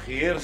الخير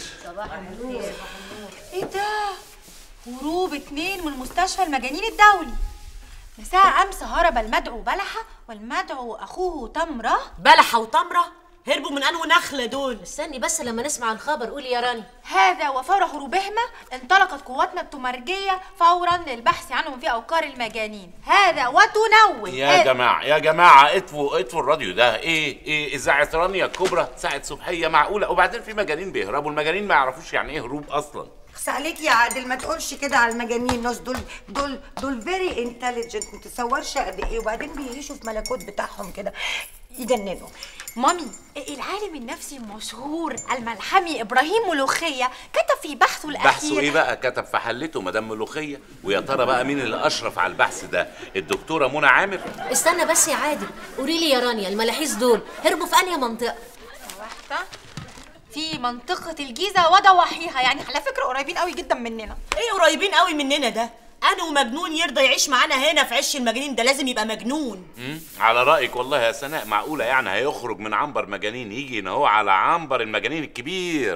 ايه ده هروب اتنين من مستشفى المجانين الدولي مساء امس هرب المدعو بلحه والمدعو اخوه تمره بلحه وتمره هربوا من انو نخله دول استني بس لما نسمع الخبر قولي يا راني هذا وفور هروبهما انطلقت قواتنا التمرجية فورا للبحث عنهم في أوقار المجانين هذا وتنوه يا هذا- جماعة يا جماعة اطفوا اطفوا الراديو ده ايه ايه اذاعة رانيا الكبرى ساعة صبحية معقولة وبعدين في مجانين بيهربوا المجانين ما يعرفوش يعني ايه هروب اصلا بس عليك يا عادل ما تقولش كده على المجانين ناس دول دول دول فيري انتليجنت ما تتصورش قد ايه وبعدين بيعيشوا في ملكوت بتاعهم كده يجننوا مامي العالم النفسي المشهور الملحمي إبراهيم ملوخية كتب في بحثه الأخير بحثه ايه بقى كتب في حلته مدام ملوخية ويا ترى بقى مين اللي اشرف على البحث ده الدكتورة منى عامر استنى بس يا عادل قولي لي يا رانيا الملاحيس دول هربوا في انهي منطقه واحدة في منطقة الجيزة وضواحيها يعني على فكرة قريبين قوي جدا مننا ايه قريبين قوي مننا ده انا ومجنون يرضى يعيش معانا هنا في عش المجانين ده لازم يبقى مجنون مم؟ على رأيك والله يا سناء معقولة يعني هيخرج من عنبر مجانين يجي هنا هو على عنبر المجانين الكبير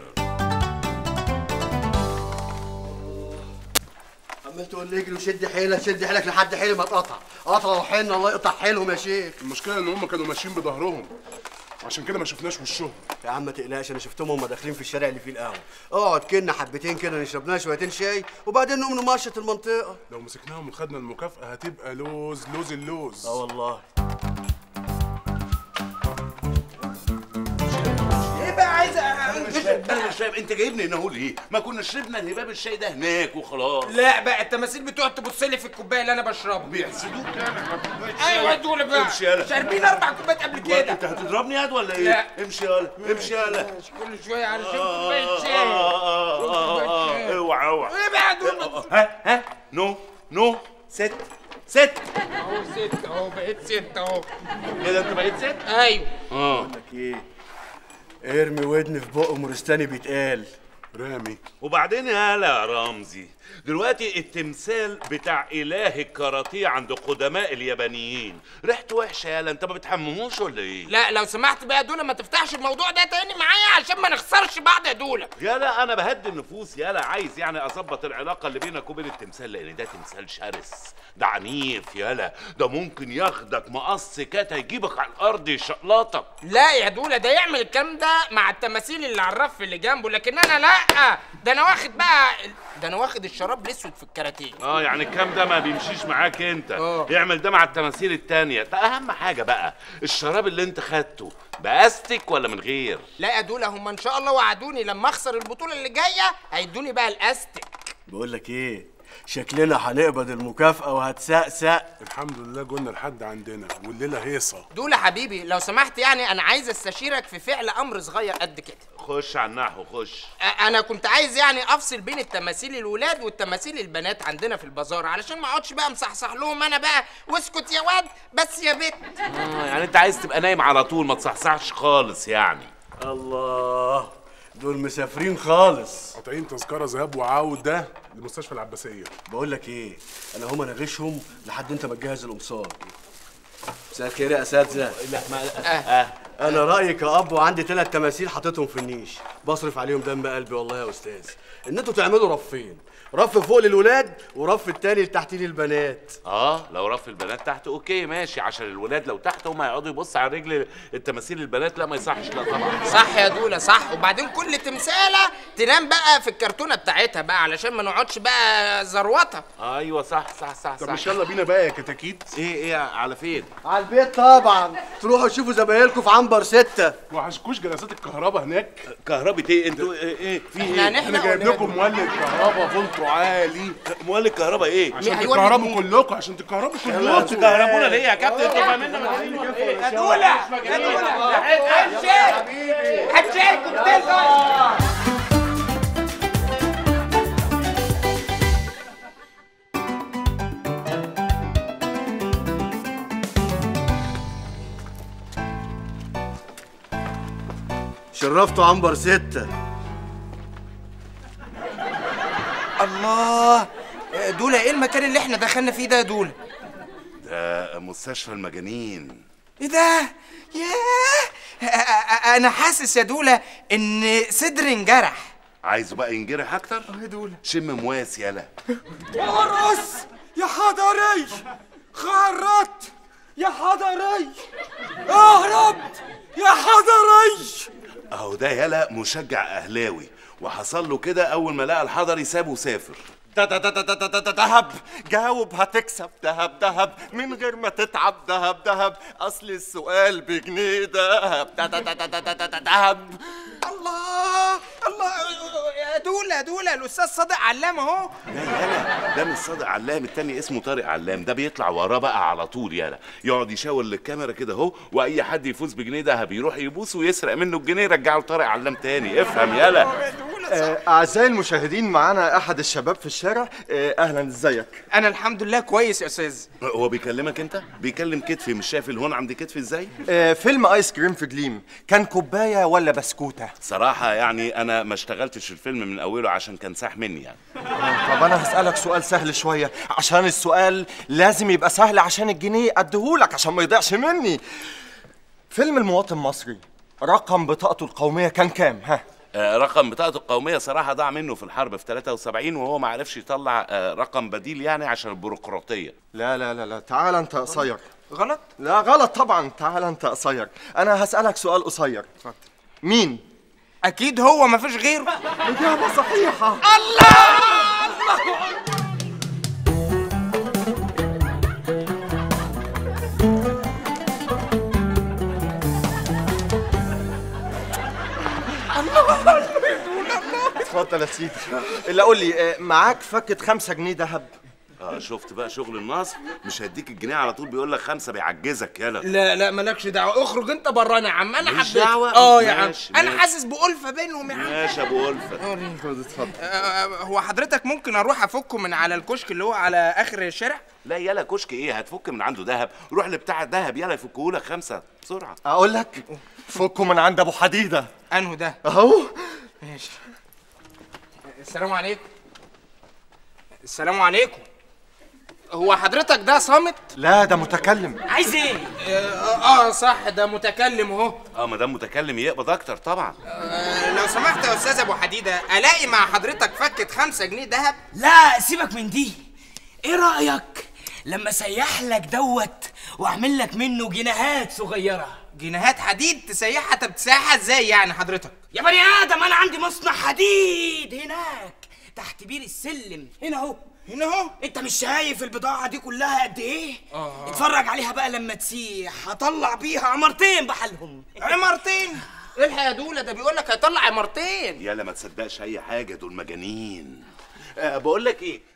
عمال تقول لي اجري وشد حيلك شد حيلك لحد حيلي ما اتقطع قطع وحين الله يقطع حيلهم يا شيخ المشكله ان هم كانوا ماشيين بظهرهم عشان كده ما شفناش وشهم يا عم ما تقلقش انا شفتهم هم داخلين في الشارع اللي فيه القهوه اقعد كنا حبتين كده نشرب لنا شويتين شاي وبعدين نقوم نمشط المنطقه لو مسكناهم وخدنا المكافاه هتبقى لوز لوز اللوز اه والله ايه بقى عايز انا مش فاهم انت جايبني هنا اهو ليه؟ ما كنا شربنا هباب الشاي ده هناك وخلاص لا بقى التماثيل بتقعد تبص لي في الكوبايه اللي انا بشربها بيحسدوك يعني على كوباية شاي. ايوه دول بقى امشي يالا شاربين اربع كوبايات قبل انت كده هتضربني ياد ولا ايه؟ لا. امشي يالا امشي يالا كل شويه علشان كوبايه آه، شاي آه، آه، آه، آه، اوعى اوعى ايه بقى دول ها ها نو نو ست ست اهو ست اهو بقيت ست اهو كده انت بقيت ست؟ ايوه اه لك ايه ارمي ودني في بق مورستاني بيتقال رامي وبعدين يالا يا رمزي دلوقتي التمثال بتاع اله الكاراتيه عند قدماء اليابانيين ريحته وحشه يالا انت ما بتحمموش ولا ايه لا لو سمحت بقى يا دولا ما تفتحش الموضوع ده تاني معايا عشان ما نخسرش بعض يا دولا يالا انا بهدي النفوس يالا عايز يعني اظبط العلاقه اللي بينك وبين التمثال لان ده تمثال شرس ده عنيف يالا ده ممكن ياخدك مقص كاتا يجيبك على الارض يشقلطك لا يا دولا ده يعمل الكلام ده مع التماثيل اللي على الرف اللي جنبه لكن انا لا ده انا واخد بقى ده انا واخد الشراب الاسود في الكاراتيه اه يعني الكلام ده ما بيمشيش معاك انت آه. يعمل ده مع التماثيل التانية ده اهم حاجه بقى الشراب اللي انت خدته باستك ولا من غير لا يا دولا هم ان شاء الله وعدوني لما اخسر البطوله اللي جايه هيدوني بقى الاستك بقول لك ايه شكلنا هنقبض المكافأة وهتسقسق الحمد لله جولنا لحد عندنا والليله هيصه دولا حبيبي لو سمحت يعني انا عايز استشيرك في فعل امر صغير قد كده خش على النحو خش أ- انا كنت عايز يعني افصل بين التماثيل الولاد والتماثيل البنات عندنا في البازار علشان ما اقعدش بقى مصحصح لهم انا بقى واسكت يا واد بس يا بت اه يعني انت عايز تبقى نايم على طول ما تصحصحش خالص يعني الله دول مسافرين خالص قاطعين تذكره ذهاب وعوده لمستشفى العباسيه بقول لك ايه انا هما نغشهم لحد انت ما تجهز القمصان مساء الخير يا اساتذه لا ما آه. انا رايي كاب وعندي ثلاث تماثيل حاططهم في النيش بصرف عليهم دم قلبي والله يا استاذ ان انتوا تعملوا رفين رف فوق للولاد ورف التاني لتحت للبنات اه لو رف البنات تحت اوكي ماشي عشان الولاد لو تحت هم هيقعدوا يبصوا على رجل التماثيل البنات لا ما يصحش لا طبعا صح يا دولا صح وبعدين كل تمثاله تنام بقى في الكرتونه بتاعتها بقى علشان ما نقعدش بقى زروطه ايوه صح صح صح طب صح مش يلا بينا بقى يا كتاكيت ايه ايه على فين على البيت طبعا تروحوا تشوفوا زمايلكم في عنبر ستة وحشكوش جلسات الكهرباء هناك كهربة ايه انتوا ايه, إيه؟ في احنا ايه انا هنحرق جايب ولا لكم مولد كهرباء فولتو عالي مولد كهرباء ايه عشان هيولد تتكهربوا مين؟ كلكم عشان تتكهربوا كلكم تكهربونا ليه يا كابتن انتوا فاهميننا مجانين ولا ايه يا دولا يا دولا هتشيل هتشيل كنت شرفتوا عنبر ستة الله دولا ايه المكان اللي احنا دخلنا فيه ده يا دولا ده مستشفى المجانين ايه ده ياه أ- أ- انا حاسس يا دوله ان صدري انجرح عايزه بقى ينجرح اكتر يا دوله شم مواس يلا ارقص يا حضري خرت يا حضري اهرب يا حضري اهو ده يلا مشجع اهلاوي وحصل له كده اول ما لقى الحضري سابه وسافر ده ده ده ده ده ده ده دهب جاوب هتكسب دهب دهب من غير ما تتعب دهب دهب اصل السؤال بجنيه دهب ده ده ده ده ده ده ده دهب الله الله يا دوله يا دوله الاستاذ صادق علام اهو لا يلا ده مش صادق علام التاني اسمه طارق علام ده بيطلع وراه بقى على طول يلا يقعد يشاور للكاميرا كده اهو واي حد يفوز بجنيه دهب يروح يبوسه ويسرق منه الجنيه يرجعه لطارق علام تاني افهم يلا آه، أعزائي المشاهدين معانا أحد الشباب في الشارع آه، أهلا إزيك انا الحمد لله كويس يا استاذ هو بيكلمك انت بيكلم كتفي مش شايف الهون عند كتفي ازاي آه، فيلم آيس كريم في جليم كان كوباية ولا بسكوتة؟ صراحة يعني أنا ما اشتغلتش الفيلم من أوله عشان كان ساح مني يعني طب أنا هسألك سؤال سهل شوية عشان السؤال لازم يبقى سهل عشان الجنيه أديهولك عشان ما يضيعش مني فيلم المواطن المصري رقم بطاقته القومية كان كام؟ ها؟ آه، رقم بطاقته القومية صراحة ضاع منه في الحرب في 73 وهو ما عرفش يطلع آه، رقم بديل يعني عشان البيروقراطية لا لا لا لا تعال أنت قصير غلط لا غلط طبعا تعال أنت قصير أنا هسألك سؤال قصير اتفضل مين؟ اكيد هو مفيش غيره إجابة صحيحة اتفضل يا سيدي اللي قول لي آه، معاك فكة خمسة جنيه دهب اه شفت بقى شغل النصب مش هيديك الجنيه على طول بيقول لك خمسة بيعجزك يلا لا لا مالكش دعوه اخرج انت برانا يا عم انا ماليش حبيت دعوة؟ اه يا عم ماشي، انا ماشي. حاسس بألفة بينهم يا عم ماشي يا ابو ألفة خد اتفضل آه، هو حضرتك ممكن اروح افكه من على الكشك اللي هو على اخر الشارع لا يلا كشك ايه هتفك من عنده دهب روح لبتاع الدهب يلا يفكهولك خمسة بسرعة اقول لك فكوا من عند ابو حديده انه ده اهو ماشي السلام عليكم السلام عليكم هو حضرتك ده صامت لا ده متكلم عايز ايه اه, آه صح ده متكلم اهو اه ما دام متكلم يقبض اكتر طبعا آه لو سمحت يا استاذ ابو حديده الاقي مع حضرتك فكه خمسة جنيه دهب لا سيبك من دي ايه رايك لما سيح لك دوت واعمل لك منه جنيهات صغيره جنيهات حديد تسيحها طب تسيحها ازاي يعني حضرتك يا بني ادم انا عندي مصنع حديد هناك تحت بير السلم هنا اهو هنا اهو انت مش شايف البضاعه دي كلها قد ايه اه اتفرج عليها بقى لما تسيح هطلع بيها عمرتين بحالهم عمارتين الحق يا دوله ده بيقول لك هيطلع عمارتين يلا ما تصدقش اي حاجة دول مجانين آه بقول لك ايه